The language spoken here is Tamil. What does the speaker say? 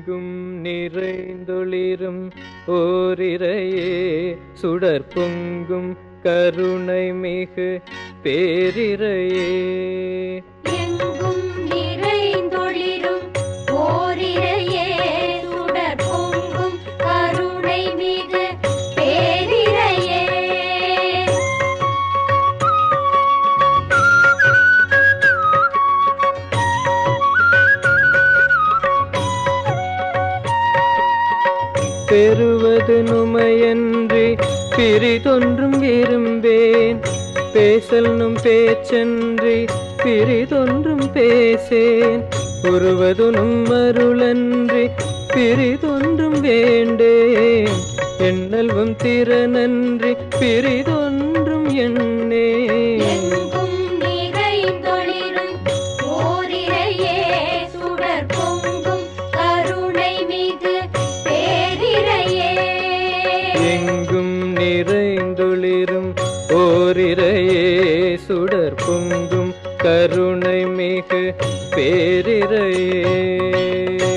எங்கும் நிறைந்தொளிரும் ஓரிரையே சுடர் பொங்கும் கருணை மிகு பேரிரையே எங்கும் நிறைந்தொளிரும் ஓரிரையே சுடர் பொங்கும் கருணை மிகு பேரிரையே பெறுவது நுமையன்றி பிரிதொன்றும் விரும்பேன் பேசல்னும் பேச்சன்றி பிரிதொன்றும் பேசேன் உருவதுனும் அருளன்றி பிரிதொன்றும் வேண்டேன் எண்ணல்வும் திறனன்றி பிரிதொன்றும் எண்ணேன் எங்கும் நிறைந்தொளிரும் ஓரிரையே சுடர் பொங்கும் கருணை மிகு பேரிரையே எங்கும் நிறைந்தொளிரும் ஓரிரையே சுடர் பொங்கும் கருணை மிகு பேரிரையே